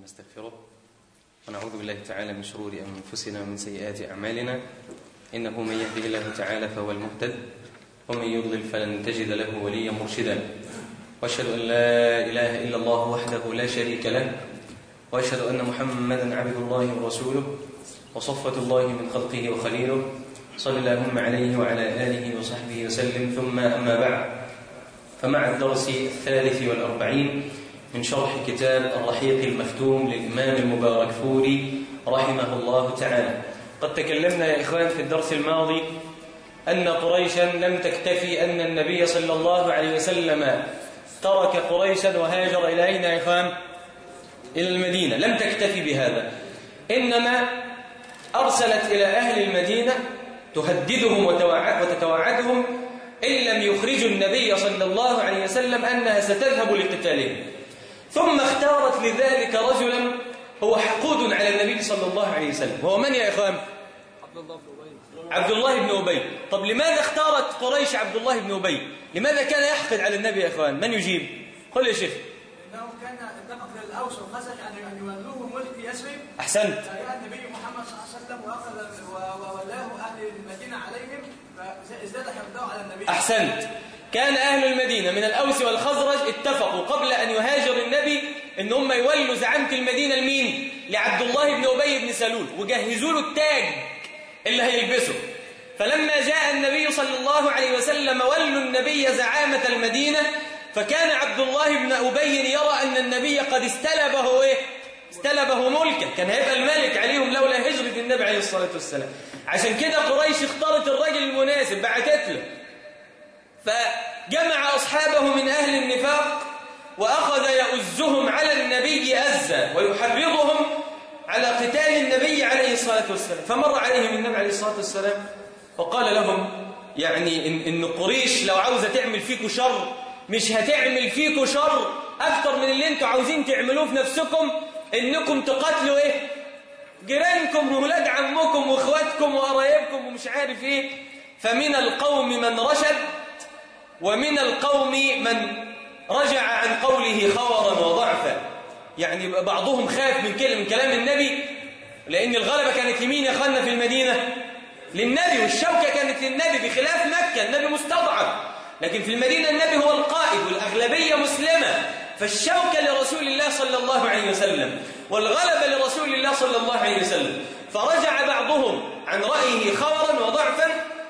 ونستغفره ونعوذ بالله تعالى من شرور أنفسنا ومن سيئات أعمالنا إنه من يهده الله تعالى فهو المهتد ومن يضلل فلن تجد له وليا مرشدا وأشهد أن لا إله إلا الله وحده لا شريك له وأشهد أن محمدا عبد الله ورسوله وصفة الله من خلقه وخليله صلى اللهم عليه وعلى آله وصحبه وسلم ثم أما بعد فمع الدرس الثالث والأربعين من شرح كتاب الرحيق المختوم للإمام المبارك فوري رحمه الله تعالى قد تكلمنا يا إخوان في الدرس الماضي أن قريشا لم تكتفي أن النبي صلى الله عليه وسلم ترك قريشا وهاجر إلى أين يا إخوان إلى المدينة لم تكتفي بهذا إنما أرسلت إلى أهل المدينة تهددهم وتتوعدهم إن لم يخرجوا النبي صلى الله عليه وسلم أنها ستذهب لقتالهم ثم اختارت لذلك رجلا هو حقود على النبي صلى الله عليه وسلم هو من يا إخوان؟ عبد الله بن أبي طب لماذا اختارت قريش عبد الله بن أبي لماذا كان يحقد على النبي يا إخوان من يجيب قل يا شيخ انه كان اتفق للاوس والخزرج ان يولوه ملك يثرب أحسنت فجاء النبي محمد صلى الله عليه وسلم واخذ وولاه اهل المدينه عليهم فازداد حقده على النبي أحسنت كان أهل المدينة من الأوس والخزرج اتفقوا قبل أن يهاجر النبي إن هم يولوا زعامة المدينة لمين؟ لعبد الله بن أبي بن سلول وجهزوا له التاج اللي هيلبسه فلما جاء النبي صلى الله عليه وسلم ولوا النبي زعامة المدينة فكان عبد الله بن أبي يرى أن النبي قد استلبه إيه؟ استلبه ملكا كان هيبقى الملك عليهم لولا هجرة النبي عليه الصلاة والسلام عشان كده قريش اختارت الرجل المناسب بعتت له فجمع أصحابه من أهل النفاق وأخذ يؤزهم على النبي أزا ويحرضهم على قتال النبي عليه الصلاة والسلام فمر عليهم النبي عليه الصلاة والسلام وقال لهم يعني إن, إن قريش لو عاوزة تعمل فيكم شر مش هتعمل فيكم شر أكتر من اللي انتوا عاوزين تعملوه في نفسكم إنكم تقاتلوا إيه جيرانكم وولاد عمكم واخواتكم وقرايبكم ومش عارف إيه فمن القوم من رشد ومن القوم من رجع عن قوله خورا وضعفا يعني بعضهم خاف من كلام من كلام النبي لأن الغلبة كانت لمين يا اخوانا في المدينة للنبي والشوكة كانت للنبي بخلاف مكة النبي مستضعف لكن في المدينة النبي هو القائد والأغلبية مسلمة فالشوكة لرسول الله صلى الله عليه وسلم والغلبة لرسول الله صلى الله عليه وسلم فرجع بعضهم عن رأيه خورا وضعفا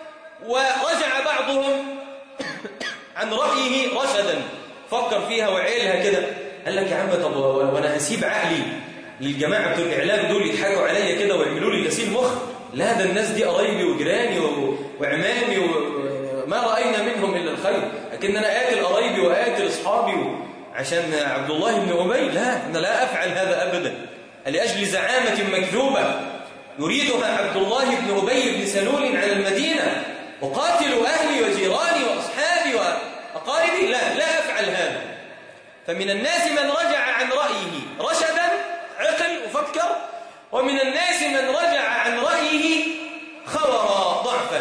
ورجع بعضهم عن رأيه رشدا فكر فيها وعيلها كده قال لك يا عم طب وانا هسيب عقلي للجماعة بتوع الإعلام دول يضحكوا عليا كده ويعملوا لي غسيل مخ لا ده الناس دي قرايبي وجيراني و... وعمامي وما رأينا منهم إلا الخير لكن أنا آكل قرايبي وآكل أصحابي و... عشان عبد الله بن أبي لا أنا لا أفعل هذا أبدا لأجل زعامة مكذوبة يريدها عبد الله بن أبي بن سلول على المدينة أقاتل أهلي وجيراني وأصحابي وأقاربي لا لا أفعل هذا فمن الناس من رجع عن رأيه رشدا عقل وفكر ومن الناس من رجع عن رأيه خورا ضعفا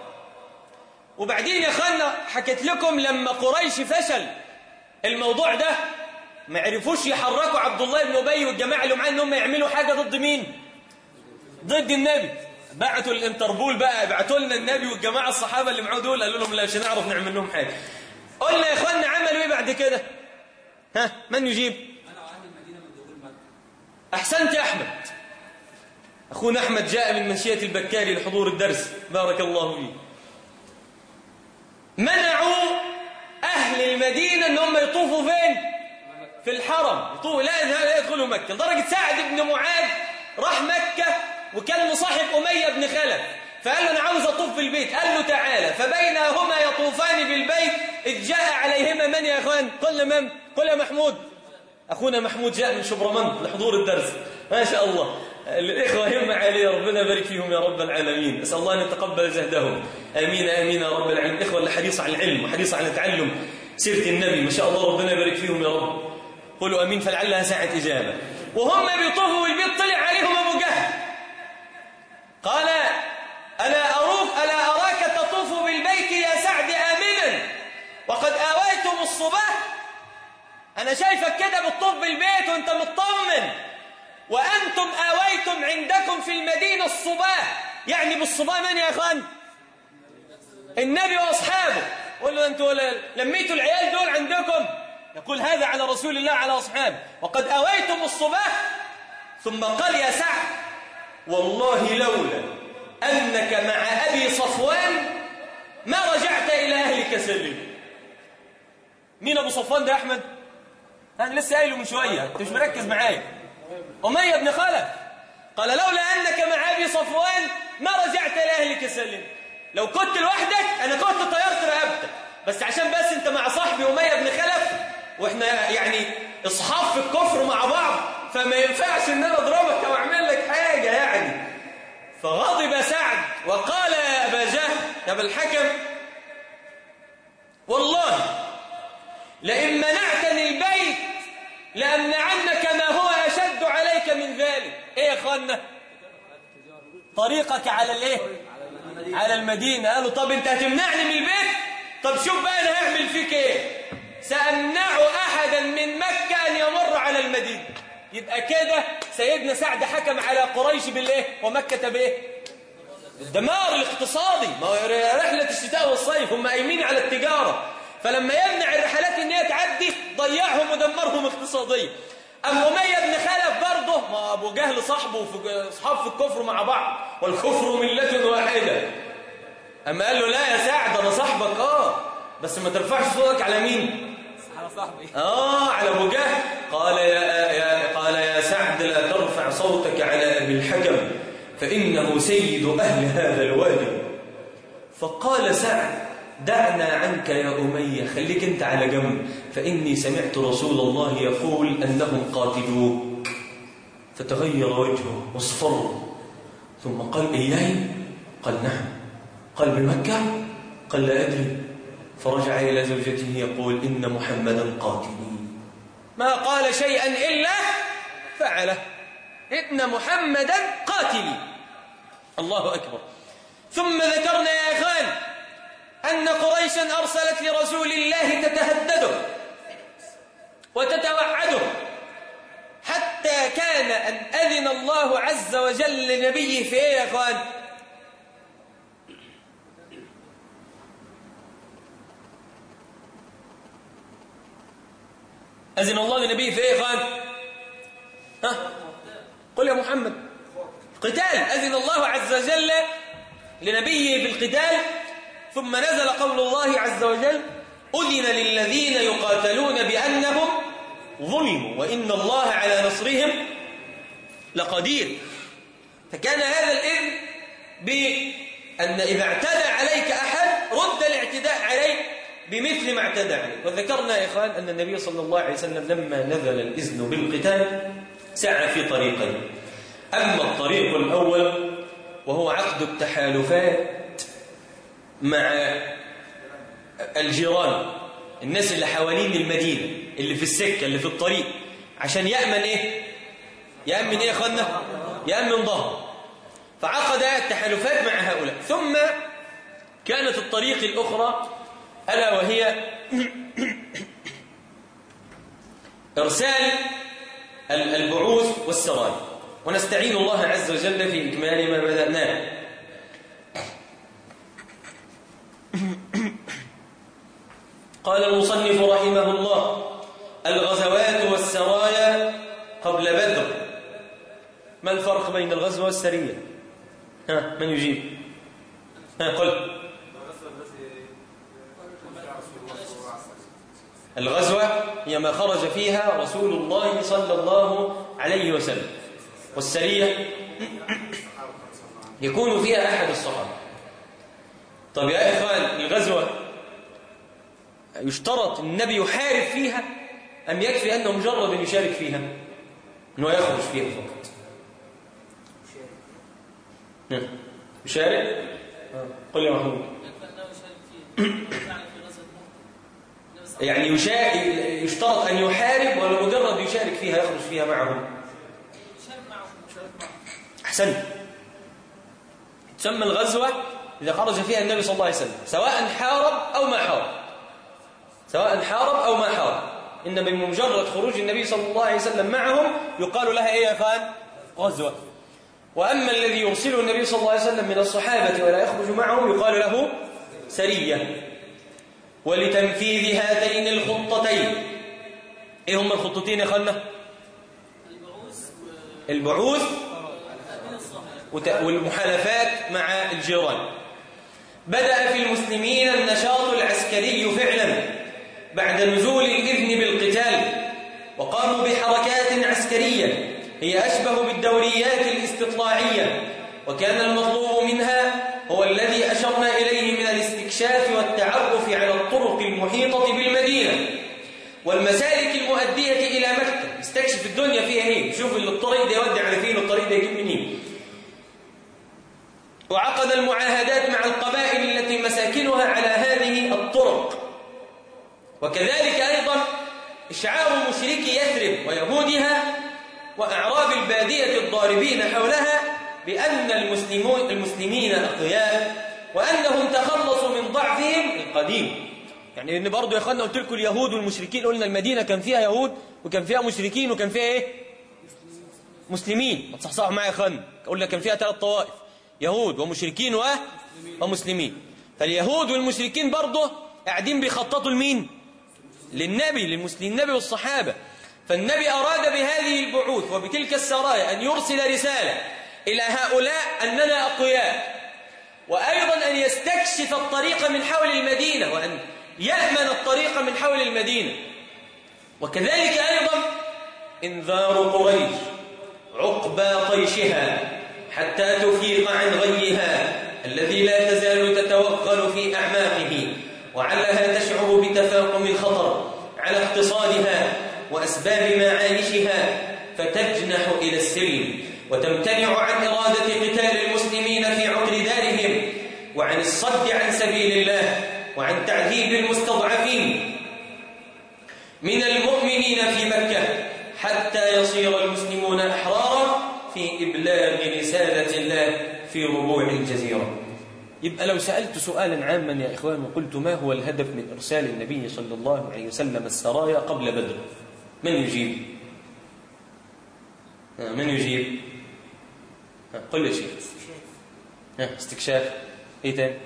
وبعدين يا خالنا حكيت لكم لما قريش فشل الموضوع ده ما عرفوش يحركوا عبد الله بن أبي والجماعة اللي معاه ان هم يعملوا حاجة ضد مين ضد النبي بعتوا الانتربول بقى بعتوا لنا النبي والجماعة الصحابة اللي معاه دول قالوا لهم لا مش هنعرف نعمل لهم حاجة قلنا يا اخوانا عملوا ايه بعد كده ها من يجيب احسنت يا احمد اخونا احمد جاء من منشية البكاري لحضور الدرس بارك الله فيه منعوا اهل المدينة ان هم يطوفوا فين في الحرم يطوفوا لا لا يدخلوا مكة لدرجة سعد بن معاذ راح مكة وكان مصاحب أمية بن خلف فقال له أنا عاوز أطوف في البيت قال له تعالى فبينهما يطوفان بالبيت إذ جاء عليهما من يا أخوان قل من قل يا محمود أخونا محمود جاء من شبرمنت لحضور الدرس ما شاء الله الإخوة هم علي ربنا يبارك فيهم يا رب العالمين أسأل الله أن يتقبل جهدهم آمين آمين يا رب العالمين الإخوة اللي حريصة على العلم وحريصة على تعلم سيرة النبي ما شاء الله ربنا يبارك فيهم يا رب قولوا أمين فلعلها ساعة إجابة وهم بيطوفوا بالبيت طلع عليهم أبو جهل قال ألا أروك ألا أراك تطوف بالبيت يا سعد آمنا وقد آويتم الصباح أنا شايفك كده بتطوف بالبيت وأنت مطمن بالمدينة الصباه يعني بالصباه من يا اخوان النبي واصحابه قول له انتوا لميتوا العيال دول عندكم يقول هذا على رسول الله على اصحابه وقد اويتم الصباه ثم قال يا سعد والله لولا انك مع ابي صفوان ما رجعت الى اهلك سلم مين ابو صفوان ده يا احمد انا لسه قايله من شويه انت مش مركز معايا اميه بن خلف قال لولا انك مع ابي صفوان ما رجعت الى اهلك سلم لو كنت لوحدك انا كنت طيرت رقبتك بس عشان بس انت مع صاحبي اميه بن خلف واحنا يعني اصحاب في الكفر مع بعض فما ينفعش ان انا اضربك او اعمل لك حاجه يعني فغضب سعد وقال يا ابا جهل يا ابا الحكم والله لئن منعتني البيت لأمنعنك ما هو أشد عليك من ذلك إيه يا أخوانا طريقك على الإيه على المدينة قالوا طب أنت هتمنعني من البيت طب شوف بقى أنا هعمل فيك إيه سأمنع أحدا من مكة أن يمر على المدينة يبقى كده سيدنا سعد حكم على قريش بالإيه ومكة بإيه الدمار الاقتصادي ما هو رحلة الشتاء والصيف هم قايمين على التجارة فلما يمنع الرحلات ان هي تعدي ضيعهم ودمرهم اقتصاديا ام اميه بن خلف برضه ما ابو جهل صاحبه في اصحاب في الكفر مع بعض والكفر مله واحده اما قال له لا يا سعد انا صاحبك اه بس ما ترفعش صوتك على مين على صاحبي اه على ابو جهل قال يا, يا قال يا سعد لا ترفع صوتك على ابي الحكم فانه سيد اهل هذا الوادي فقال سعد دعنا عنك يا أمية خليك أنت على جنب فإني سمعت رسول الله يقول أنهم قاتلوك فتغير وجهه واصفر ثم قال إياي قال نعم قال بمكة قال لا أدري فرجع إلى زوجته يقول إن محمدا قاتلي ما قال شيئا إلا فعله إن محمدا قاتلي الله أكبر ثم ذكرنا يا إخوان أن قريشا أرسلت لرسول الله تتهدده وتتوعده حتى كان أن أذن الله عز وجل لنبيه في إيه يا أخوان أذن الله لنبيه في إيه يا أخوان ها قل يا محمد قتال أذن الله عز وجل لنبيه بالقتال ثم نزل قول الله عز وجل أذن للذين يقاتلون بأنهم ظلموا وإن الله على نصرهم لقدير فكان هذا الإذن بأن إذا اعتدى عليك أحد رد الاعتداء عليه بمثل ما اعتدى عليك وذكرنا يا إخوان أن النبي صلى الله عليه وسلم لما نزل الإذن بالقتال سعى في طريقين أما الطريق الأول وهو عقد التحالفات مع الجيران الناس اللي حوالين المدينة اللي في السكة اللي في الطريق عشان يأمن إيه يأمن إيه يا أخوانا يأمن ظهر فعقد التحالفات مع هؤلاء ثم كانت الطريق الأخرى ألا وهي إرسال البعوث والسرايا ونستعين الله عز وجل في إكمال ما بدأناه قال المصنف رحمه الله الغزوات والسرايا قبل بدر ما الفرق بين الغزوة والسرية ها من يجيب ها قل الغزوة هي ما خرج فيها رسول الله صلى الله عليه وسلم والسرية يكون فيها أحد الصحابة طب يا إخوان الغزوة يشترط النبي يحارب فيها أم يكفي أنه مجرد أن يشارك فيها أنه يخرج فيها فقط يشارك قل يا محمود يعني يشترط أن يحارب ولا مجرد يشارك فيها يخرج فيها معهم أحسن تسمى الغزوة إذا خرج فيها النبي صلى الله عليه وسلم سواء حارب أو ما حارب سواء حارب أو ما حارب إن من مجرد خروج النبي صلى الله عليه وسلم معهم يقال لها إيه يا فان غزوة وأما الذي يرسله النبي صلى الله عليه وسلم من الصحابة ولا يخرج معهم يقال له سرية ولتنفيذ هاتين الخطتين ايه هم الخطتين يا خلنا البعوث والمحالفات مع الجيران بدأ في المسلمين النشاط العسكري فعلا بعد نزول الإذن بالقتال وقاموا بحركات عسكرية هي أشبه بالدوريات الاستطلاعية وكان المطلوب منها هو الذي أشرنا إليه من الاستكشاف والتعرف على الطرق المحيطة بالمدينة والمسالك المؤدية إلى مكة استكشف الدنيا فيها ايه شوف الطريق ده يودي على فين والطريق ده يجيب منين وعقد المعاهدات مع القبائل التي مساكنها على هذه الطرق وكذلك أيضا إشعار مشركي يثرب ويهودها وأعراب البادية الضاربين حولها بأن المسلمون المسلمين أقوياء وأنهم تخلصوا من ضعفهم القديم يعني ان برضه يا اخوانا قلت لكم اليهود والمشركين قلنا المدينه كان فيها يهود وكان فيها مشركين وكان فيها ايه مسلمين ما تصحصحوا معايا يا اخوانا قلنا كان فيها ثلاث طوائف يهود ومشركين و... ومسلمين فاليهود والمشركين برضه قاعدين بيخططوا لمين للنبي للمسلمين النبي والصحابه فالنبي اراد بهذه البعوث وبتلك السرايا ان يرسل رساله الى هؤلاء اننا اقوياء وايضا ان يستكشف الطريق من حول المدينه وان يأمن الطريق من حول المدينة وكذلك أيضا إنذار قريش عقبى طيشها حتى تفيق عن غيها الذي لا تزال تتوغل في أعماقه وعلها تشعر بتفاقم الخطر على اقتصادها وأسباب معايشها فتجنح إلى السلم وتمتنع عن إرادة قتال المسلمين في عقر دارهم وعن الصد عن سبيل الله وعن تعذيب المستضعفين من المؤمنين في مكة حتى يصير المسلمون أحرارا في إبلاغ رسالة الله في ربوع الجزيرة يبقى لو سألت سؤالا عاما يا إخوان وقلت ما هو الهدف من إرسال النبي صلى الله عليه وسلم السرايا قبل بدر من يجيب من يجيب قل يا شيخ استكشاف ايه تاني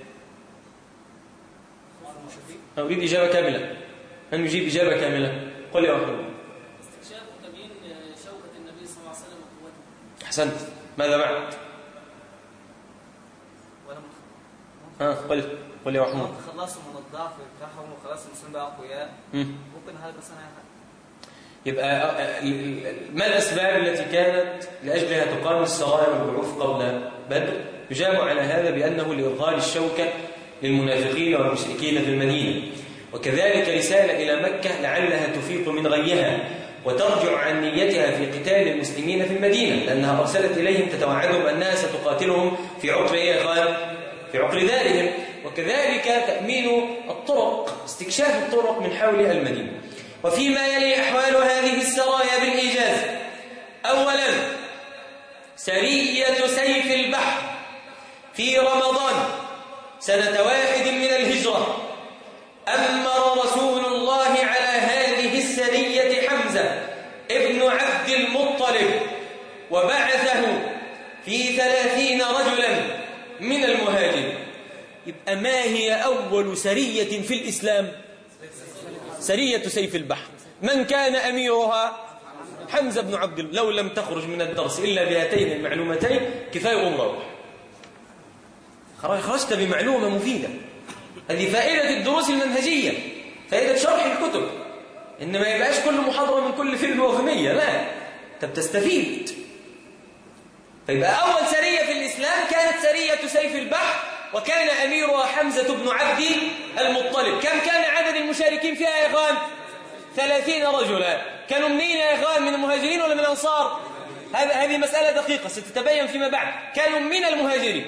أريد إجابة كاملة من يجيب إجابة كاملة قل يا أخوان استكشاف وتبيين شوكة النبي صلى الله عليه وسلم وقوته أحسنت ماذا بعد ولم ها قل قل يا محمود تخلصوا من الضعف بتاعهم وخلاص المسلمين بقى اقوياء مم. ممكن هذا بس انا يبقى آه، ال- ال- ما الأسباب التي كانت لأجلها تقام السرايا والبعوث قبل بدر يجاب على هذا بأنه لإظهار الشوكة للمنافقين والمشركين في المدينة وكذلك رسالة إلى مكة لعلها تفيق من غيها وترجع عن نيتها في قتال المسلمين في المدينة لأنها أرسلت إليهم تتوعدهم أنها ستقاتلهم في عقر إيه يا إخوان؟ في عقر دارهم وكذلك تأمين الطرق استكشاف الطرق من حول المدينة وفيما يلي أحوال هذه السرايا بالإيجاز أولا سرية سيف البحر في رمضان سنة واحد من الهجرة أمر رسول الله على هذه السرية حمزة ابن عبد المطلب وبعثه في ثلاثين رجلا من المهاجرين يبقى ما هي أول سرية في الإسلام سرية سيف البحر من كان أميرها حمزة بن عبد الله لو لم تخرج من الدرس إلا بهاتين المعلومتين كفاية أم روح خرج- خرجت بمعلومة مفيدة هذه فائدة الدروس المنهجية فائدة شرح الكتب إن ما يبقاش كل محاضرة من كل فيلم وهمية لا أنت بتستفيد فيبقى أول سرية في الإسلام كانت سرية سيف البحر وكان أميرها حمزة بن عبد المطلب كم كان عدد المشاركين فيها يا إخوان ثلاثين رجلا كانوا منين يا إخوان من المهاجرين ولا من الأنصار هذا هذه مسألة دقيقة ستتبين فيما بعد كانوا من المهاجرين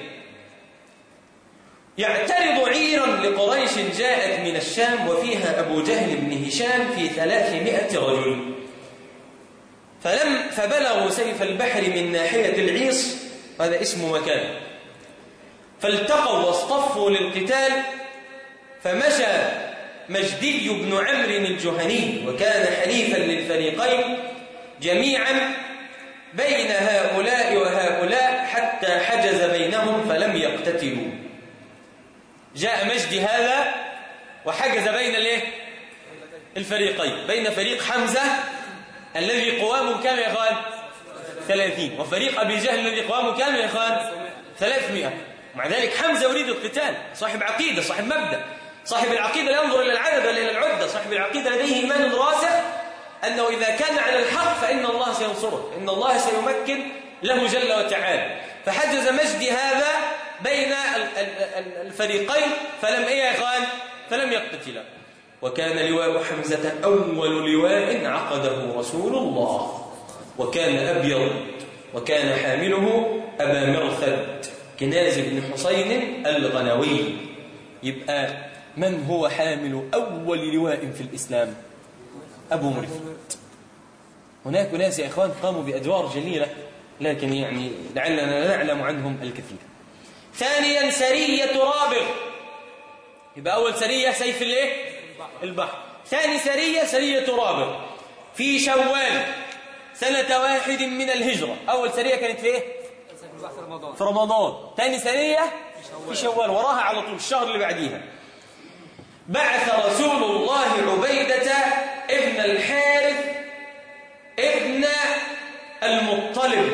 يعترض عيرا لقريش جاءت من الشام وفيها أبو جهل بن هشام في ثلاثمائة رجل فلم فبلغوا سيف البحر من ناحية العيص هذا اسم مكان فالتقوا واصطفوا للقتال فمشى مجدي بن عمرو الجهني وكان حليفا للفريقين جميعا بين هؤلاء وهؤلاء حتى حجز بينهم فلم يقتتلوا جاء مجدي هذا وحجز بين الايه الفريقين بين فريق حمزة الذي قوامه كم يا اخوان ثلاثين وفريق أبي جهل الذي قوامه كم يا اخوان ثلاثمائة مع ذلك حمزة يريد القتال صاحب عقيدة صاحب مبدأ صاحب العقيدة لا ينظر إلى العدد ولا إلى العدة صاحب العقيدة لديه إيمان راسخ أنه إذا كان على الحق فإن الله سينصره إن الله سيمكن له جل وتعالى فحجز مجدي هذا بين الفريقين فلم إيه يا إخوان فلم يقتتلا وكان لواء حمزة أول لواء عقده رسول الله وكان أبيض وكان حامله أبا مرثد كناز بن حسين الغنوي يبقى من هو حامل أول لواء في الإسلام أبو مرثد هناك ناس يا إخوان قاموا بأدوار جليلة لكن يعني لعلنا لا نعلم عنهم الكثير ثانيا سرية رابغ يبقى أول سرية سيف الايه البحر ثاني سرية سرية رابغ في شوال سنة واحد من الهجرة أول سرية كانت في إيه؟ في رمضان ثاني سرية في شوال وراها على طول الشهر اللي بعديها بعث رسول الله عبيدة ابن الحارث ابن المطلب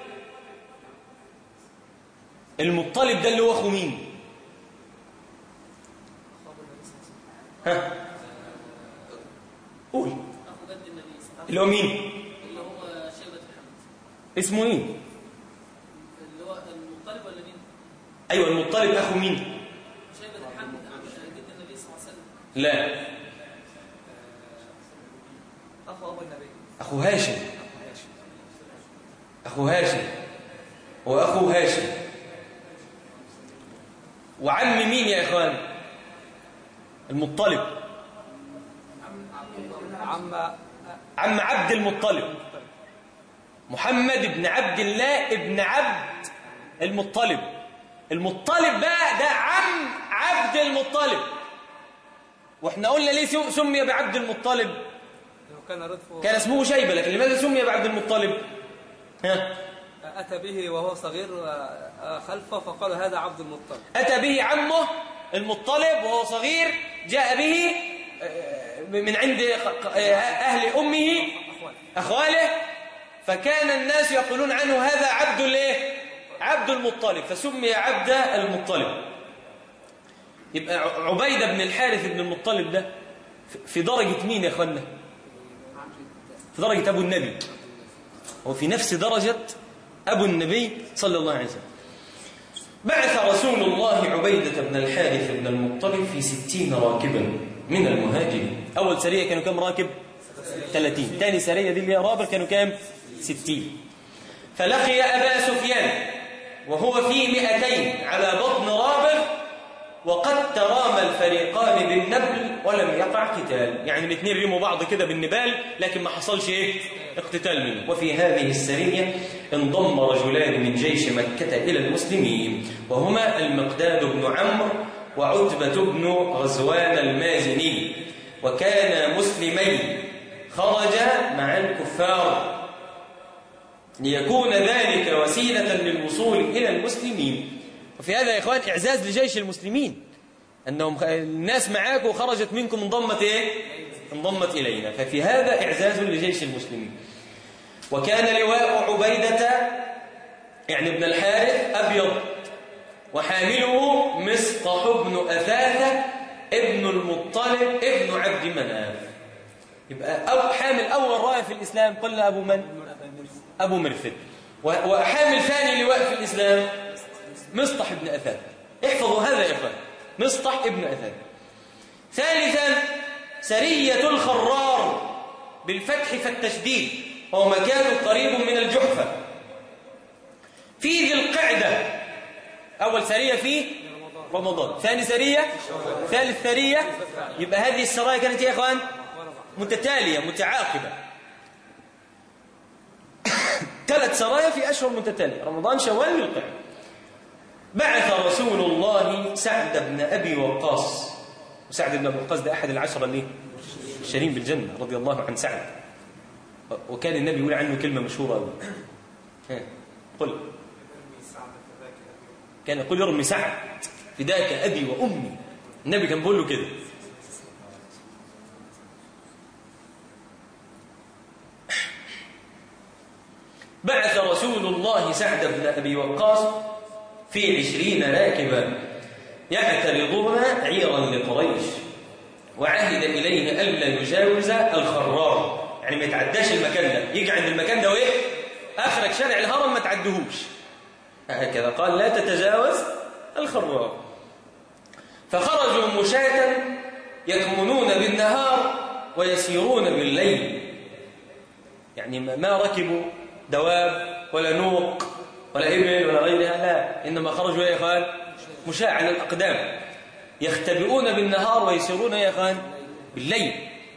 المطلب ده اللي هو اخو مين ها قول أخو جد النبي صلى الله عليه اللي هو مين وسلم اللي هو شيبة محمد اسمه ايه اللي هو المطلب ولا مين؟ ايوه المطلب اخو مين شيبة محمد عم جد النبي صلى الله عليه وسلم لا أخو أبو النبي اخو هاشم اخو هاشم هو اخو هاشم وعم مين يا اخوان المطلب عم عم عبد المطلب محمد بن عبد الله ابن عبد المطلب المطلب بقى ده عم عبد المطلب واحنا قلنا ليه سو- سمي بعبد المطلب كان رضفه كان اسمه شيبة لكن لماذا سمي بعبد المطلب ها أتى به وهو صغير آه، خلفه فقالوا هذا عبد المطلب أتى به عمه المطلب وهو صغير جاء به آه، من عند ق- آه، أهل أمه أخواله فكان الناس يقولون عنه هذا عبد الايه عبد المطلب فسمي عبد المطلب يبقى ع- عبيدة بن الحارث بن المطلب ده في- في درجة مين يا اخوانا في درجة أبو النبي هو في نفس درجة أبو النبي صلى الله عليه وسلم بعث رسول الله عبيدة بن الحارث بن المطلب في ستين راكبا من المهاجرين أول سرية كانوا كم راكب؟ ثلاثين ثاني سرية دي اللي هي رابر كانوا كم؟ ستين فلقي أبا سفيان وهو في مئتين على بطن رابر وقد ترامى الفريقان بالنبل ولم يقع قتال يعني الاثنين رموا بعض كده بالنبال لكن ما حصلش ايه اقتتال منه وفي هذه السرية انضم رجلان من جيش مكة إلى المسلمين وهما المقداد بن عمرو وعتبة بن غزوان المازني وكانا مسلمين خرجا مع الكفار ليكون ذلك وسيلة للوصول إلى المسلمين وفي هذا يا إخوان إعزاز لجيش المسلمين أنهم خ- الناس معاك وخرجت منكم انضمت إيه؟ انضمت إلينا ففي هذا إعزاز لجيش المسلمين وكان لواء عبيدة يعني ابن الحارث أبيض وحامله مصطح بن أثاثة ابن المطلب ابن عبد مناف يبقى أو حامل أول راية في الإسلام قلنا أبو من؟ أبو مرثد و- وحامل ثاني لواء في الإسلام مصطح بن أثاث احفظوا هذا يا إخوان مصطح ابن أثاث ثالثا سرية الخرار بالفتح فالتشديد وهو مكان قريب من الجحفة في ذي القعدة أول سرية في رمضان ثاني سرية ثالث سرية يبقى هذه السرايا كانت يا إخوان متتالية متعاقبة ثلاث سرايا في أشهر متتالية رمضان شوال ذي القعدة بعث رسول الله سعد بن أبي وقاص وسعد بن أبي وقاص ده أحد العشرة اللي الشريم بالجنة رضي الله عن سعد وكان النبي يقول عنه كلمة مشهورة أوي ها، قل كان يقول ارمي سعد فداك أبي وأمي النبي كان بيقول له كده بعث رسول الله سعد بن أبي وقاص في عشرين راكبا يعترضون عيرا لقريش وعهد إليه ألا يجاوز الخرار يعني ما يتعداش المكان ده يجي عند المكان ده وإيه آخرك شارع الهرم ما تعدهوش هكذا قال لا تتجاوز الخرار فخرجوا مشاة يكمنون بالنهار ويسيرون بالليل يعني ما ركبوا دواب ولا نوق ولا إبل ولا غيرها لا إنما خرجوا يا إخوان مشاة على الأقدام يختبئون بالنهار ويسيرون يا إخوان بالليل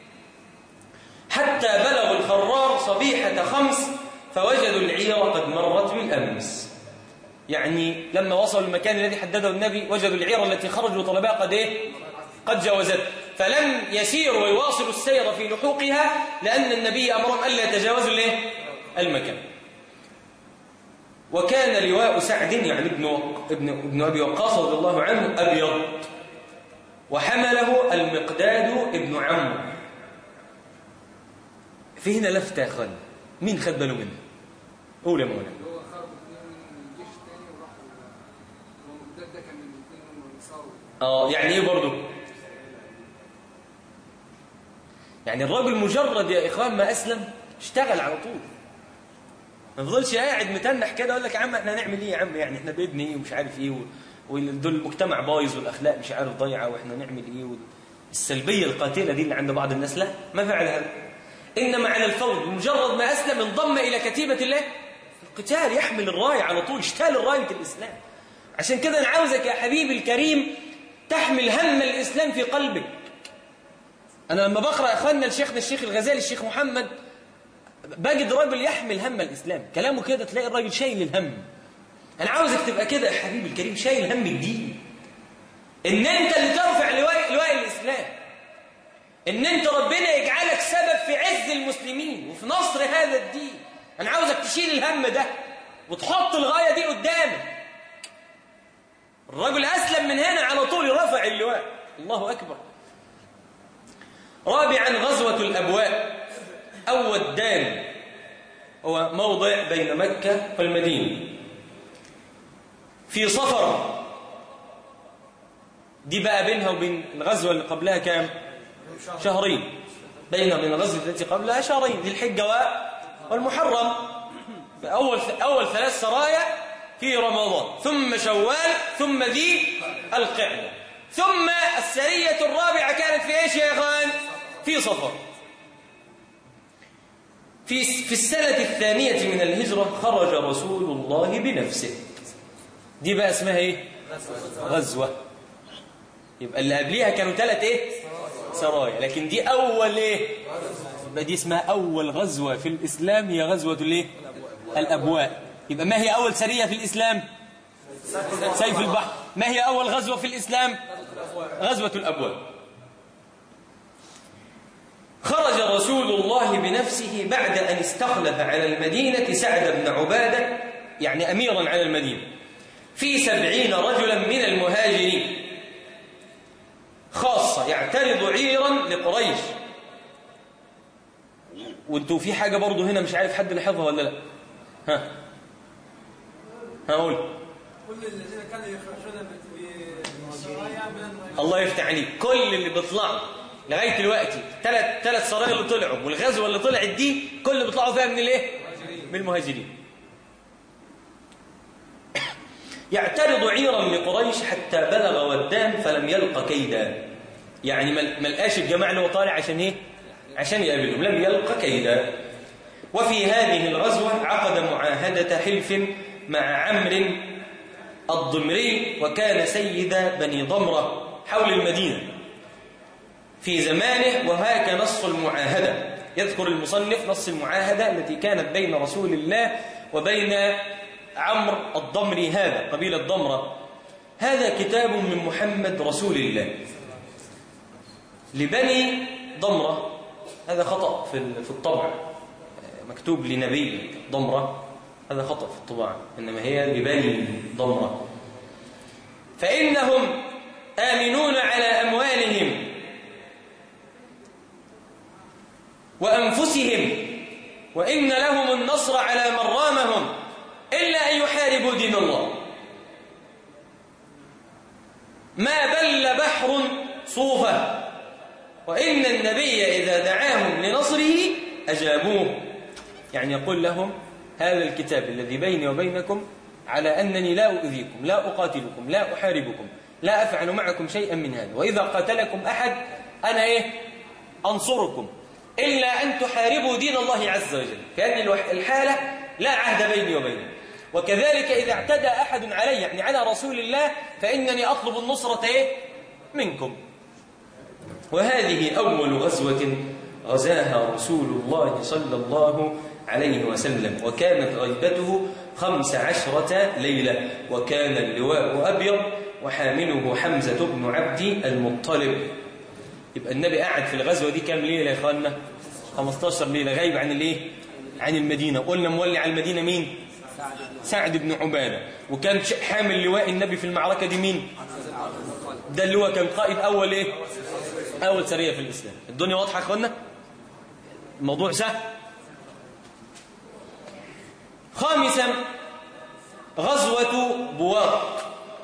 حتى بلغوا الخرار صبيحة خمس فوجدوا العير قد مرت بالأمس يعني لما وصلوا المكان الذي حدده النبي وجدوا العير التي خرجوا طلبها قد إيه؟ قد جاوزت فلم يسيروا ويواصلوا السير في لحوقها لأن النبي أمرهم ألا يتجاوزوا الايه؟ المكان وكان لواء سعد يعني ابن ابن ابن ابي وقاص رضي الله عنه ابيض وحمله المقداد ابن عمرو في هنا لفته يا اخوان مين خد باله منه قول يا مولانا اللي هو خرجوا اثنين من الجيش الثاني وراحوا هو مقداد ده كان من الاثنين هم انصاروا اه يعني ايه برضه يعني الراجل مجرد يا اخوان ما اسلم اشتغل على طول ما فضلش قاعد متنح كده يقول لك يا عم احنا هنعمل ايه يا عم يعني احنا باذن ايه ومش عارف ايه و- ودول المجتمع بايظ والاخلاق مش عارف ضايعه واحنا نعمل ايه وال- السلبيه القاتله دي اللي عند بعض الناس لا ما فعل هذا انما على الفور بمجرد ما اسلم انضم الى كتيبه الله القتال يحمل الرايه على طول اشتال رايه الاسلام عشان كده انا عاوزك يا حبيبي الكريم تحمل هم الاسلام في قلبك انا لما بقرا اخواننا لشيخنا الشيخ الغزالي الشيخ محمد بجد راجل يحمل هم الإسلام كلامه كده تلاقي الراجل شايل الهم أنا عاوزك تبقى كده يا حبيبي الكريم شايل هم الدين إن أنت اللي ترفع لواء, لواء الإسلام إن أنت ربنا يجعلك سبب في عز المسلمين وفي نصر هذا الدين أنا عاوزك تشيل الهم ده وتحط الغاية دي قدامك الرجل أسلم من هنا على طول رفع اللواء الله أكبر رابعا غزوة الأبواء أو الدان هو موضع بين مكة والمدينة في صفر دي بقى بينها وبين الغزوة اللي قبلها كام شهرين بينها وبين الغزوة التي قبلها شهرين ذي الحجة والمحرم أول أول ثلاث سرايا في رمضان ثم شوال ثم ذي القعدة ثم السرية الرابعة كانت في ايش يا اخوان في صفر في في السنة الثانية من الهجرة خرج رسول الله بنفسه دي بقى اسمها ايه غزوة يبقى اللي قبليها كانوا ثلاث ايه سرايا لكن دي اول ايه يبقى دي اسمها اول غزوة في الاسلام هي غزوة الايه الابواء يبقى ما هي اول سرية في الاسلام سيف البحر ما هي اول غزوة في الاسلام غزوة الابواء خرج رسول الله بنفسه بعد أن استخلف على المدينة سعد بن عبادة يعني أميرا على المدينة في سبعين رجلا من المهاجرين خاصة يعترض عيرا لقريش وانتوا في حاجة برضو هنا مش عارف حد لاحظها ولا لا ها هقول كل الذين كانوا يخرجون بالسرايا من المهاجرين الله يفتح عليك كل اللي بيطلعوا لغايه دلوقتي ثلاث ثلاث سرايا اللي طلعوا والغزوه اللي طلعت دي كل اللي بيطلعوا فيها من الايه من المهاجرين يعترض عيرا لقريش حتى بلغ ودان فلم يلق كيدا يعني ما ما لقاش الجماعه اللي هو طالع عشان ايه عشان يقابلهم لم يلق كيدا وفي هذه الغزوه عقد معاهده حلف مع عمرو الضمري وكان سيد بني ضمره حول المدينه في زمانه وهاك نص المعاهدة يذكر المصنف نص المعاهدة التي كانت بين رسول الله وبين عمرو الضمري هذا قبيلة ضمرة هذا كتاب من محمد رسول الله لبني ضمرة هذا خطأ في في الطبع مكتوب لنبي ضمرة هذا خطأ في الطباعة إنما هي لبني ضمرة فإنهم آمنون على أموالهم وأنفسهم وإن لهم النصر على من رامهم إلا أن يحاربوا دين الله ما بل بحر صوفا وإن النبي إذا دعاهم لنصره أجابوه يعني يقول لهم هذا الكتاب الذي بيني وبينكم على أنني لا أؤذيكم لا أقاتلكم لا أحاربكم لا أفعل معكم شيئا من هذا وإذا قاتلكم أحد أنا إيه أنصركم إلا أن تحاربوا دين الله عز وجل في هذه الحالة لا عهد بيني وبينه وكذلك إذا اعتدى أحد علي يعني على رسول الله فإنني أطلب النصرة إيه؟ منكم وهذه أول غزوة غزاها رسول الله صلى الله عليه وسلم وكانت غيبته خمس عشرة ليلة وكان اللواء أبيض وحامله حمزة بن عبد المطلب يبقى النبي قاعد في الغزوة دي كام ليلة يا إخواننا 15 ليلة غايب عن الايه عن المدينة قلنا مولي على المدينة مين سعد بن عبادة وكان حامل لواء النبي في المعركة دي مين ده اللي هو كان قائد أول إيه أول سرية في الإسلام الدنيا واضحة يا أخوانا الموضوع سهل خامسا غزوة بواق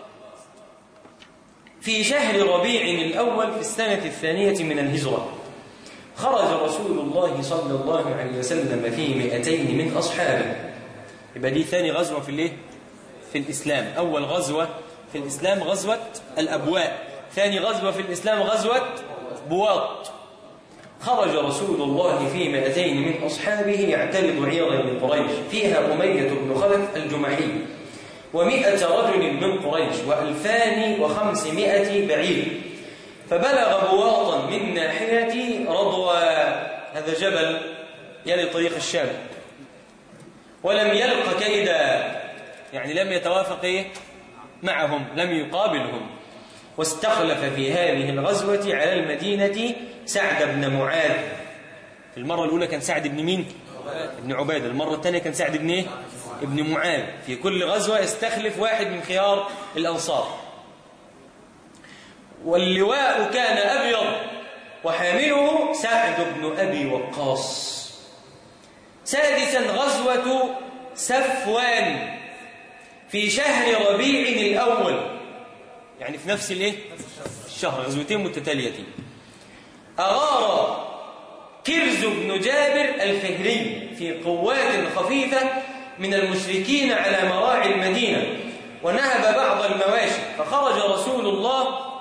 في شهر ربيع الأول في السنة الثانية من الهجرة خرج رسول الله صلى الله عليه وسلم في مئتين من أصحابه يبقى دي ثاني غزوة في الايه في الإسلام أول غزوة في الإسلام غزوة الأبواء ثاني غزوة في الإسلام غزوة بواط خرج رسول الله في مئتين من أصحابه يعترض عيرا من قريش فيها أمية بن خلف الجمحي ومئة رجل من قريش وألفان وخمسمائة بعير فبلغ بواطا من ناحية رضوى هذا جبل يلي طريق الشام ولم يلق كيدا يعني لم يتوافق إيه؟ معهم لم يقابلهم واستخلف في هذه الغزوة على المدينة سعد بن معاذ في المرة الأولى كان سعد بن مين؟ ابن عبادة المرة الثانية كان سعد بن إيه؟ ابن معاذ في كل غزوة يستخلف واحد من خيار الأنصار واللواء كان أبيض وحامله سعد بن أبي وقاص سادسا غزوة سفوان في شهر ربيع الأول يعني في نفس الايه الشهر غزوتين متتاليتين أغار كرز بن جابر الفهري في قوات خفيفة من المشركين على مراعي المدينة ونهب بعض المواشي فخرج رسول الله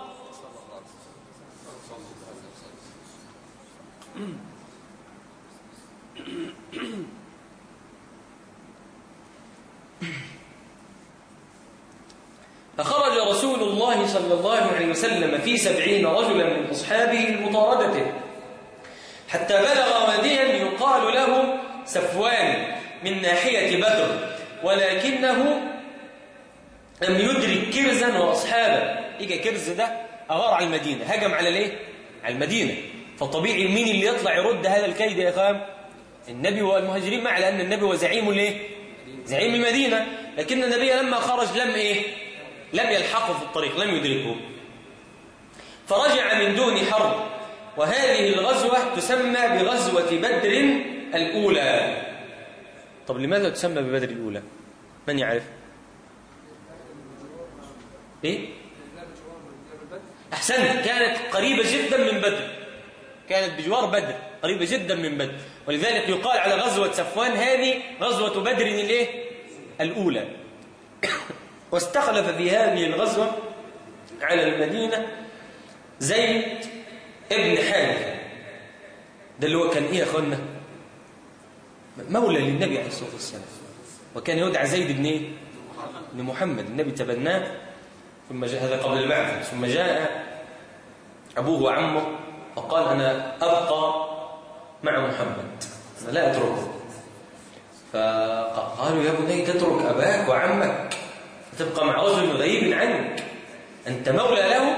فخرج رسول الله صلى الله عليه وسلم في سبعين رجلا من أصحابه لمطاردته حتى بلغ واديا يقال له سفوان من ناحية بدر ولكنه لم يدرك كرزا وأصحابه إجا كرز ده أغار على المدينة هجم على ليه؟ على المدينة فطبيعي مين اللي يطلع يرد هذا الكيد يا إخوان؟ النبي والمهاجرين معه لأن النبي هو زعيم الايه؟ زعيم المدينة لكن النبي لما خرج لم إيه؟ لم يلحقه في الطريق لم يدركه فرجع من دون حرب وهذه الغزوة تسمى بغزوة بدر الأولى طب لماذا تسمى ببدر الأولى من يعرف إيه أحسنت كانت قريبة جدا من بدر كانت بجوار بدر قريبة جدا من بدر ولذلك يقال على غزوة صفوان هذه غزوة بدر الايه الأولى واستخلف في هذه الغزوة على المدينة زيد ابن حارثة ده اللي هو كان ايه يا اخوانا مولى للنبي عليه الصلاة والسلام وكان يدعى زيد بن ايه بن محمد النبي تبناه ثم جاء هذا قبل البعث ثم جاء أبوه وعمه فقال أنا أبقى مع محمد أنا لا أتركه فقالوا يا بني تترك أباك وعمك تبقى مع رجل غريب عنك أنت مولى له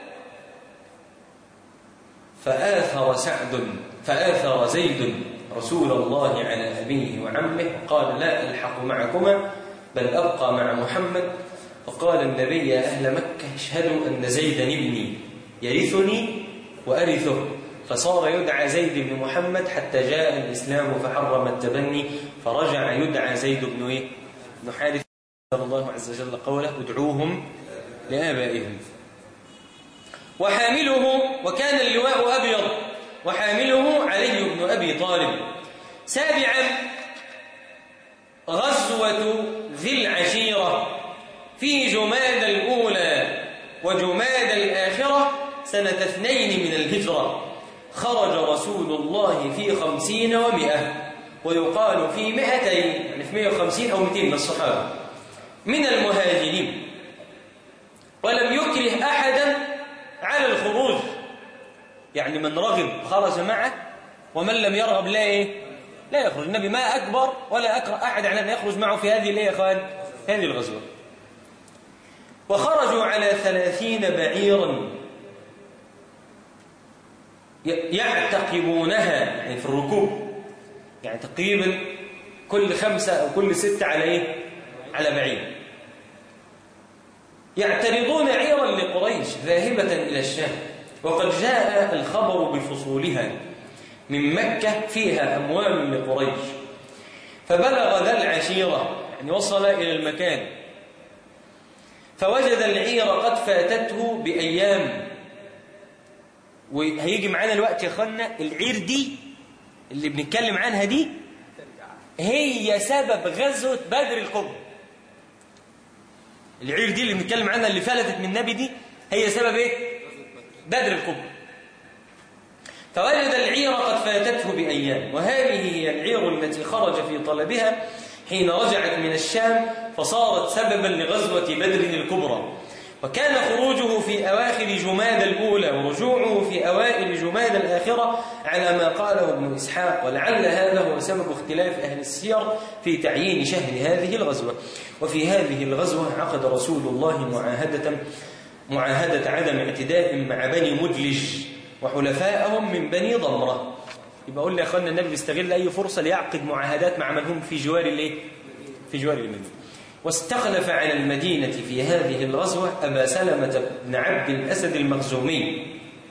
فآثر سعد فآثر زيد رسول الله على أبيه وعمه وقال لا ألحق معكما بل أبقى مع محمد وقال النبي يا أهل مكة اشهدوا أن زيدا ابني يرثني وأرثه فصار يدعى زيد بن محمد حتى جاء الإسلام فحرم التبني فرجع يدعى زيد بن إيه؟ بن حارث قال الله عز وجل قوله ادعوهم لآبائهم وحامله وكان اللواء أبيض وحامله علي بن أبي طالب سابعا غزوة ذي العشيرة في جماد الأولى وجماد الآخرة سنة اثنين من الهجرة خرج رسول الله في خمسين ومئة ويقال في مئتين يعني في مئة وخمسين أو مئتين من الصحابة من المهاجرين ولم يكره أحدا على الخروج يعني من رغب خرج معه ومن لم يرغب لا إيه لا يخرج النبي ما أكبر ولا أكره أحد على أن يخرج معه في هذه الإيه يا أخوان هذه الغزوة وخرجوا على ثلاثين بعيرا يعتقبونها يعني في الركوب يعني تقريبا كل خمسة أو كل ستة على إيه؟ على بعير يعترضون عيرا لقريش ذاهبة إلى الشام وقد جاء الخبر بفصولها من مكة فيها أموال لقريش فبلغ ذا العشيرة يعني وصل إلى المكان فوجد العير قد فاتته بأيام وهيجي معانا الوقت يا اخوانا العير دي اللي بنتكلم عنها دي هي سبب غزوة بدر الكبرى العير دي اللي بنتكلم عنها اللي فلتت من النبي دي هي سبب ايه بدر الكبرى فوجد العير قد فاتته بأيام وهذه هي العير التي خرج في طلبها حين رجعت من الشام فصارت سببا لغزوة بدر الكبرى وكان خروجه في أواخر جماد الأولى ورجوعه في أوائل جماد الآخرة على ما قاله ابن إسحاق ولعل هذا هو سبب اختلاف أهل السير في تعيين شهر هذه الغزوة وفي هذه الغزوة عقد رسول الله معاهدة معاهدة عدم اعتداء مع بني مدلج وحلفائهم من بني ضمرة يبقى أقول لي يا أخوانا النبي بيستغل أي فرصة ليعقد معاهدات مع من هم في جوار الإيه؟ في جوار المدينة واستخلف على المدينة في هذه الغزوة أبا سلمة بن عبد الأسد المخزومي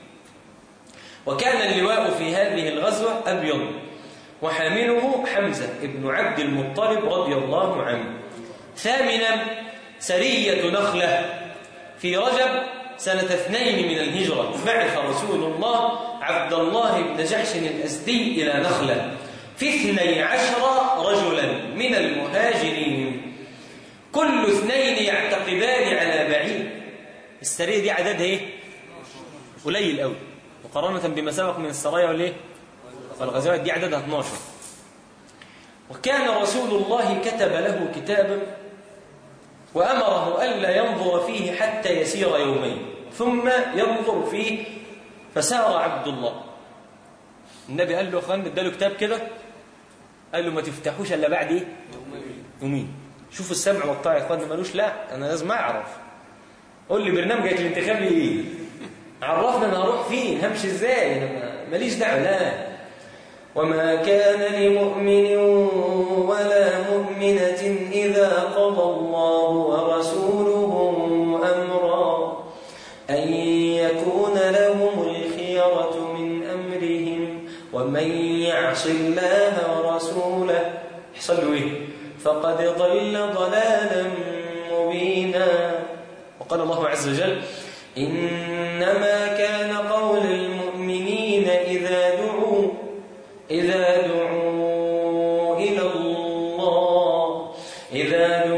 وكان اللواء في هذه الغزوة أبيض وحامله حمزة بن عبد المطلب رضي الله عنه ثامنا سرية نخلة في رجب سنة اثنين من الهجرة بعث رسول الله عبد الله بن جحش الأزدي إلى نخلة في اثني عشر رجلا من المهاجرين كل اثنين يعتقبان على بعيد السرية دي عددها ايه قليل قوي مقارنة بما سبق من السرايا والايه والغزوات دي عددها 12 وكان رسول الله كتب له كتابا وأمره ألا ينظر فيه حتى يسير يومين ثم ينظر فيه فسار عبد الله النبي قال له أخوان اداله كتاب كده قال له ما تفتحوش إلا بعد إيه يومين شوف السمع والطاعة يا اخوانا ملوش لا انا لازم اعرف قول لي برنامجك الانتخابي ايه عرفنا انا هروح فين همشي ازاي انا ماليش دعوه لا وما كان لمؤمن ولا مؤمنة إذا قضى الله ورسوله أمرا أن يكون لهم الخيرة من أمرهم ومن يعص الله ورسوله يحصل له إيه فقد ضل ضلالا مبينا وقال الله عز وجل إنما كان قول المؤمنين إذا دعوا إذا دعوا إلى الله إذا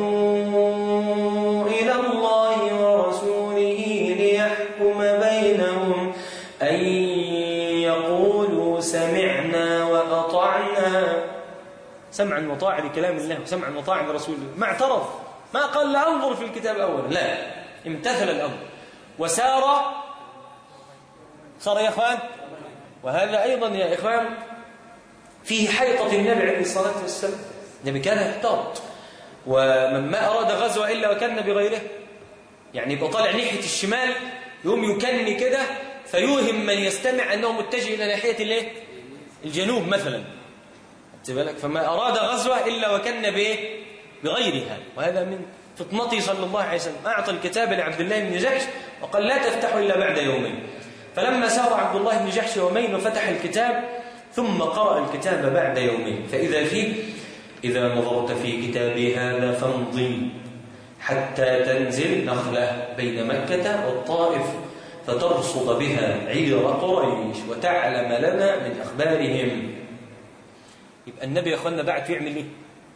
دعوا إلى الله ورسوله ليحكم بينهم أن يقولوا سمعنا وأطعنا سمعا وطاعة لكلام الله وسمعا وطاعة لرسول الله ما اعترف ما قال لا انظر في الكتاب أولا لا امتثل الأمر وسار صار يا إخوان وهذا أيضا يا إخوان فيه حيطة النبي عليه الصلاة والسلام النبي كان يحتاط ومن ما أراد غزوة إلا وكان بغيره يعني يبقى طالع ناحية الشمال يقوم يكني كده فيوهم من يستمع أنه متجه إلى ناحية الايه الجنوب مثلا بالك فما أراد غزوة إلا وكان بإيه بغيرها وهذا من فطنته صلى الله عليه وسلم أعطى الكتاب لعبد الله بن جحش وقال لا تفتحه إلا بعد يومين فلما سار عبد الله بن جحش يومين وفتح الكتاب ثم قرأ الكتاب بعد يومين فإذا فيه إذا نظرت في كتابي هذا فامضي حتى تنزل نخلة بين مكة والطائف فترصد بها عير قريش وتعلم لنا من أخبارهم يبقى النبي يا أخوانا بعد يعمل إيه؟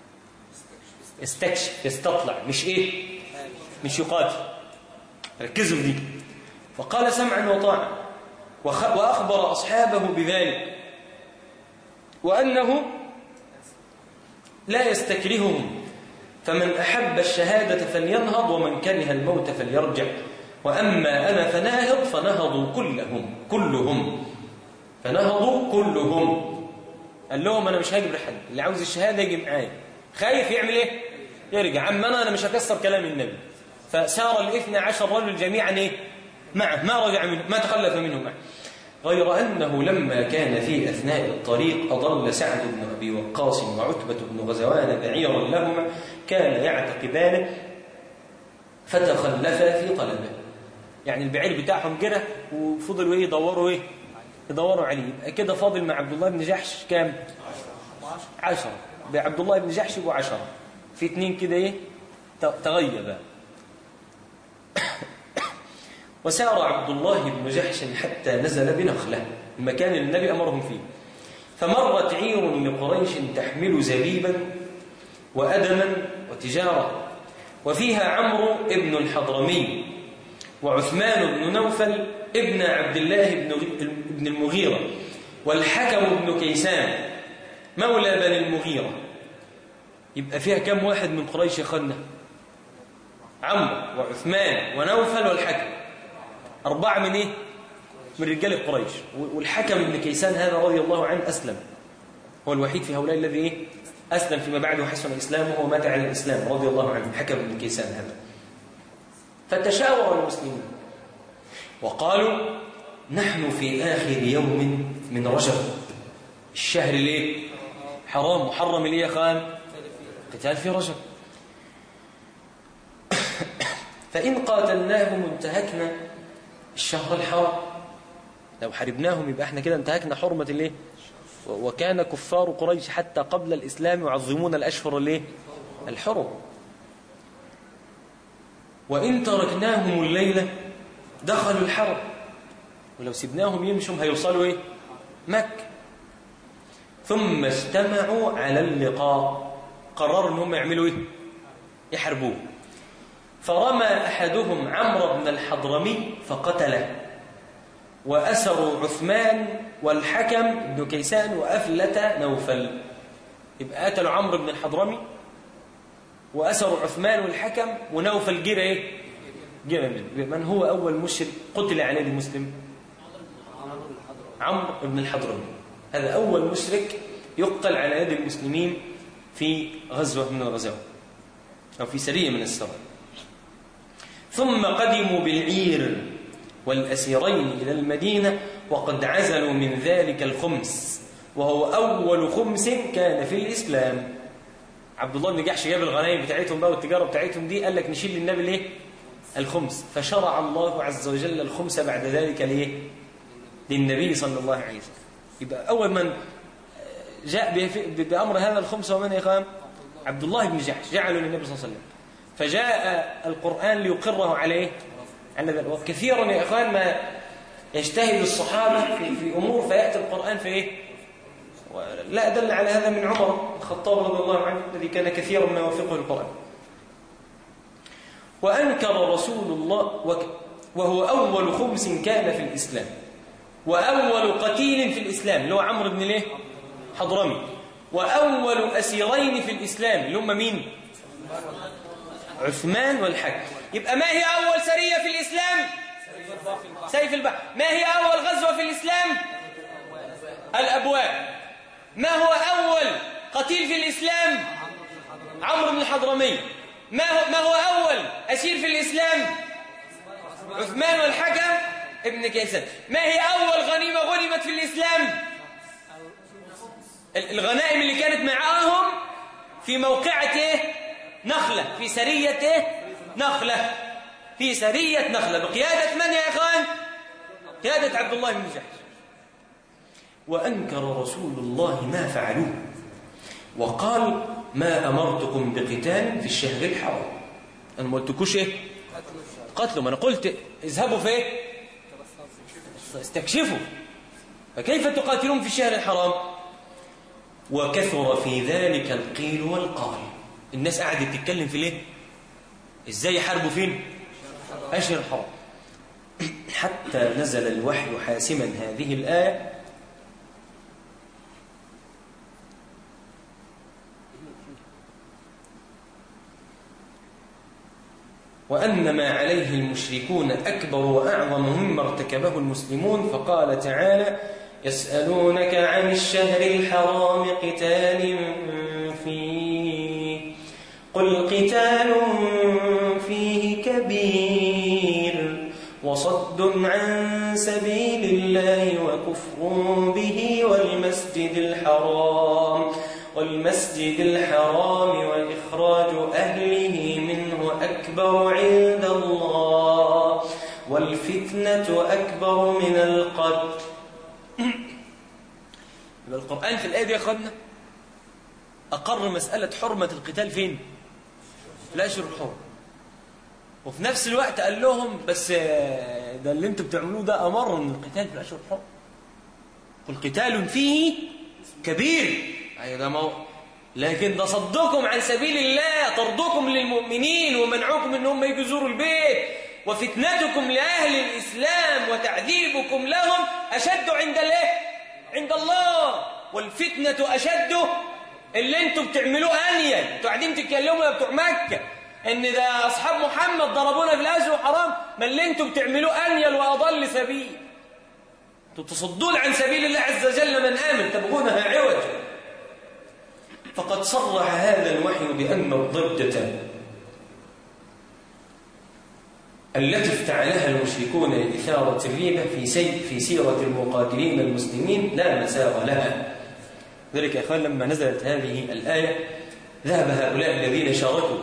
يستكشف يستطلع مش إيه؟ مش يقاتل ركزوا في دي فقال سمعا وطاعا وخ- وأخبر أصحابه بذلك وأنه لا يستكرههم فمن أحب الشهادة فلينهض ومن كره الموت فليرجع وأما أنا فناهض فنهضوا كلهم كلهم فنهضوا كلهم قال لهم أنا مش هاجب لحد اللي عاوز الشهادة يجي معايا خايف يعمل إيه؟ يرجع عم أنا أنا مش هكسر كلام النبي فسار الاثنى عشر رجل جميعا إيه؟ معه ما رجع منه ما تخلف منه معه غير أنه لما كان في أثناء الطريق أضل سعد بن أبي وقاص وعتبة بن غزوان بعيرا لهما كان يعتقبانه فتخلفا في طلبه يعني البعير بتاعهم جرى وفضلوا ايه يدوروا ايه يدوروا عليه يبقى كده فاضل مع عبد الله بن جحش كام عشرة بعبد الله بن جحش يبقوا عشرة في اتنين كده ايه ت- تغيبا وسار عبد الله بن جحش حتى نزل بنخلة المكان اللي النبي أمرهم فيه فمرت عير لقريش تحمل زبيبا وأدما وتجارة وفيها عمرو بن الحضرمي وعثمان بن نوفل ابن عبد الله بن بن المغيرة والحكم بن كيسان مولى بني المغيرة يبقى فيها كم واحد من قريش يا اخوانا عمرو وعثمان ونوفل والحكم أربعة من إيه؟ من رجال قريش والحكم بن كيسان هذا رضي الله عنه أسلم هو الوحيد في هؤلاء الذي إيه؟ أسلم فيما بعد وحسن إسلامه ومات على الإسلام رضي الله عنه حكم بن كيسان هذا فتشاور المسلمون وقالوا نحن في آخر يوم من رجب الشهر ليه حرام محرم ليه يا خان قتال في رجب فإن قاتلناهم انتهكنا الشهر الحرام لو حاربناهم يبقى احنا كده انتهكنا حرمة الايه و- وكان كفار قريش حتى قبل الإسلام يعظمون الأشهر الايه الحرم وإن تركناهم الليلة دخلوا الحرم ولو سيبناهم يمشوا هيوصلوا ايه مكة ثم اجتمعوا على اللقاء قرروا انهم يعملوا ايه يحاربوه فرمى أحدهم عمرو بن الحضرمي فقتله وأسروا عثمان والحكم بن كيسان وأفلت نوفل يبقى قتلوا عمرو بن الحضرمي وأسروا عثمان والحكم ونوفل جرى إيه؟ جرى منه من هو أول مشرك قتل على يد مسلم؟ عمرو بن الحضرمي هذا أول مشرك يقتل على يد المسلمين في غزوة من الغزوات أو في سرية من السرايا ثم قدموا بالعير والأسيرين إلى المدينة وقد عزلوا من ذلك الخمس وهو أول خمس كان في الإسلام عبد الله بن جحش جاب الغنائم بتاعتهم بقى والتجارة بتاعتهم دي قال لك نشيل للنبي ليه الخمس فشرع الله عز وجل الخمس بعد ذلك ليه للنبي صلى الله عليه وسلم يبقى أول من جاء بف- بأمر هذا الخمس ومن يقام عبد الله بن جحش جعله للنبي صلى الله عليه وسلم فجاء القرآن ليقره عليه على ذلك وكثيرا يا إخوان ما يجتهد الصحابة في, في أمور فيأتي القرآن في إيه لا دل على هذا من عمر الخطاب رضي الله عنه الذي كان كثيرا ما يوافقه القرآن وأنكر رسول الله وك- وهو أول خمس كان في الإسلام وأول قتيل في الإسلام اللي هو عمرو بن ليه حضرمي وأول أسيرين في الإسلام اللي هم مين عثمان والحج يبقى ما هي أول سرية في الإسلام سيف البحر ما هي أول غزوة في الإسلام الأبواب ما هو أول قتيل في الإسلام عمرو بن الحضرمي ما هو, ما هو أول أسير في الإسلام عثمان والحكم ابن كيسان ما هي أول غنيمة غنمت في الإسلام ال- الغنائم اللي كانت معاهم في موقعة إيه نخلة في سرية إيه؟ نخلة في سرية نخلة بقيادة من يا إخوان قيادة عبد الله بن جحش وأنكر رسول الله ما فعلوه وقال ما أمرتكم بقتال في الشهر الحرام أنا ما قلتكوش إيه قتلوا ما أنا قلت اذهبوا في إيه استكشفوا فكيف تقاتلون في الشهر الحرام وكثر في ذلك القيل والقال الناس قاعدة تتكلم في ليه ازاي يحاربوا فين أشهر الحرام حتى نزل الوحي حاسما هذه الآية وأن ما عليه المشركون أكبر وأعظم مما ارتكبه المسلمون فقال تعالى يسألونك عن الشهر الحرام قتال فيه قل قتال فيه كبير وصد عن سبيل الله وكفر به والمسجد الحرام والمسجد الحرام وإخراج أهله منه أكبر عند الله والفتنة أكبر من القتل يبقى القرآن في الآية دي يا أخوانا أقر مسألة حرمة القتال فين؟ في الأشهر الحرم وفي نفس الوقت قال لهم بس آه، ده اللي انتوا بتعملوه ده أمر من القتال في الأشهر الحرم قل قتال فيه كبير أي ده مو... لكن ده صدكم عن سبيل الله طردكم للمؤمنين ومنعكم انهم يجوا يزوروا البيت وفتنتكم لأهل الإسلام وتعذيبكم لهم أشد عند الايه عند الله والفتنة أشد اللي انتوا بتعملوه أنيل انتوا قاعدين تتكلموا يا بتوع مكة ان ده أصحاب محمد ضربونا في الأجر حرام ما اللي انتوا بتعملوه أنيل وأضل سبيل انتوا تصدون عن سبيل الله عز وجل من آمن تبغونها عوجا فقد صرح هذا الوحي بأن الضجة التي افتعلها المشركون لإثارة الريبة في سي في سيرة المقاتلين المسلمين لا مساغ لها ذلك يا أخوان لما نزلت هذه الآية ذهب هؤلاء الذين شاركوا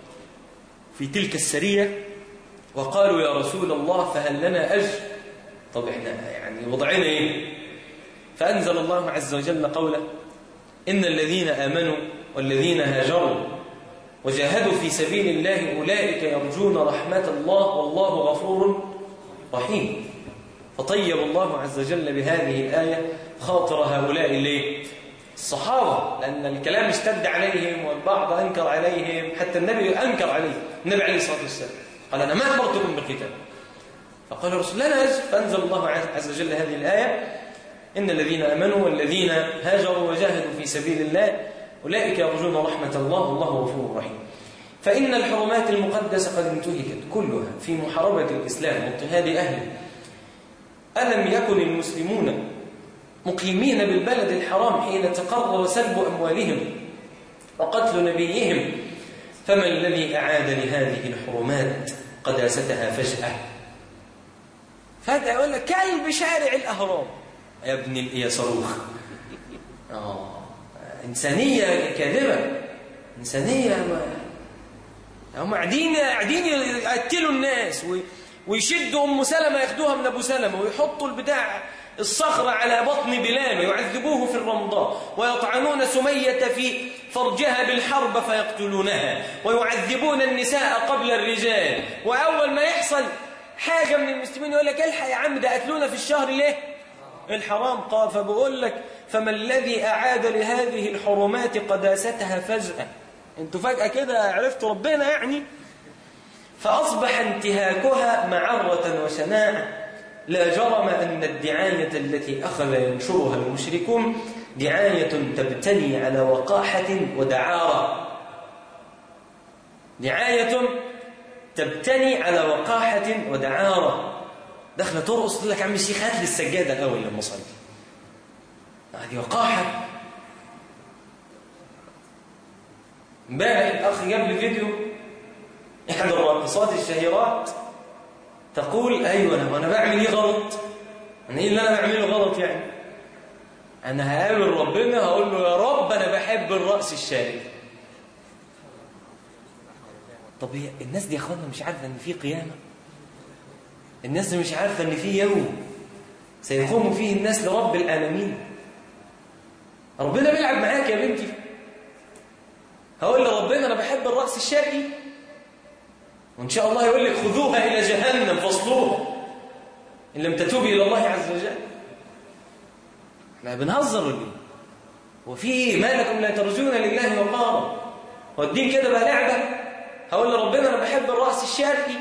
في تلك السرية وقالوا يا رسول الله فهل لنا أجر طب احنا يعني وضعنا ايه فأنزل الله عز وجل قوله إن الذين آمنوا والذين هاجروا وجاهدوا في سبيل الله أولئك يرجون رحمة الله والله غفور رحيم فطيب الله عز وجل بهذه الآية خاطر هؤلاء الليل الصحابة لأن الكلام اشتد عليهم والبعض أنكر عليهم حتى النبي أنكر عليه النبي عليه الصلاة والسلام قال أنا ما أمرتكم بقتال فقال رسول الله أجل فأنزل الله عز وجل هذه الآية إن الذين آمنوا والذين هاجروا وجاهدوا في سبيل الله أولئك يرجون رحمة الله والله غفور رحيم فإن الحرمات المقدسة قد انتهكت كلها في محاربة الإسلام واضطهاد أهله ألم يكن المسلمون مقيمين بالبلد الحرام حين تقرر سلب أموالهم وقتل نبيهم فما الذي أعاد لهذه الحرمات قداستها فجأة فجأة يقول لك كلب شارع الأهرام يا ابن يا صاروخ آه إنسانية كاذبة إنسانية ما هم قاعدين قاعدين يقتلوا الناس ويشدوا أم سلمة ياخدوها من أبو سلمة ويحطوا البتاع الصخرة على بطن بلال ويعذبوه في الرمضاء ويطعنون سمية في فرجها بالحرب فيقتلونها ويعذبون النساء قبل الرجال وأول ما يحصل حاجة من المسلمين يقول لك الحق يا عم ده قتلونا في الشهر ليه الحرام قال فبقول لك فما الذي أعاد لهذه الحرمات قداستها فجأة انتوا فجأة كده عرفتوا ربنا يعني فأصبح انتهاكها معرة وشناعة لا جرم أن الدعاية التي أخذ ينشرها المشركون دعاية تبتني على وقاحة ودعارة دعاية تبتني على وقاحة ودعارة داخله ترقص تقول لك يا عم الشيخ هات لي السجاده الاول لما اصلي هذه وقاحه امبارح الاخ جاب لي فيديو احدى الراقصات الشهيرات تقول ايوه انا وانا بعمل ايه غلط انا ايه اللي انا بعمله غلط يعني انا هقابل ربنا هقول له يا رب انا بحب الراس الشارب طب هي الناس دي يا اخوانا مش عارفه ان في قيامه الناس دي مش عارفه ان في يوم سيقوم فيه الناس لرب العالمين ربنا بيلعب معاك يا بنتي هقول لربنا انا بحب الرأس الشرقي وان شاء الله يقول لك خذوها الى جهنم فاصلوها ان لم تتوبي الى الله عز وجل احنا بنهزر ولا ايه وفي ايه ما لكم لا ترجون لله وقارا هو الدين كده بقى لعبه هقول لربنا انا بحب الرأس الشرقي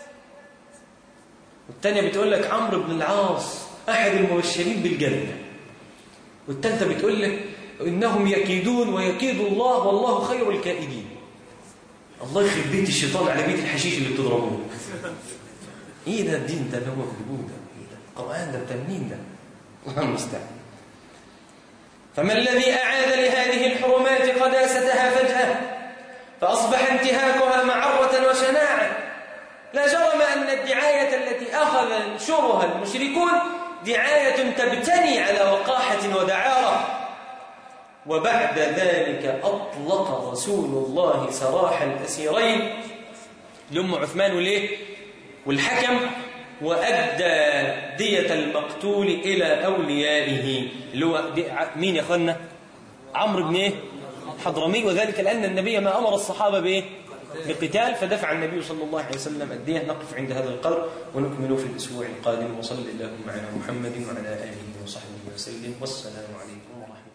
والتانية بتقول لك عمرو بن العاص احد المبشرين بالجنه والثالثه بتقول لك انهم يكيدون ويكيد الله والله خير الكائدين الله يخرب بيت الشيطان على بيت الحشيش اللي بتضربوه ايه ده الدين ده اللي هو بيقولوه ده ايه ده القران ده بتاع منين ده الله المستعان فما الذي اعاد لهذه الحرمات قداستها فجاه فاصبح انتهاكها معره وشناعه لا جرم ان الدعايه التي اخذ ينشرها المشركون دعايه تبتني على وقاحه ودعاره وبعد ذلك أطلق رسول الله سراح الأسيرين لأم عثمان وليه والحكم وأدى دية المقتول إلى أوليائه اللي هو دي مين يا أخوانا عمرو بن إيه حضرمي وذلك لأن النبي ما أمر الصحابة بإيه بقتال فدفع النبي صلى الله عليه وسلم الدية نقف عند هذا القدر ونكمل في الأسبوع القادم وصلى اللهم على محمد وعلى آله وصحبه وسلم والسلام عليكم ورحمة الله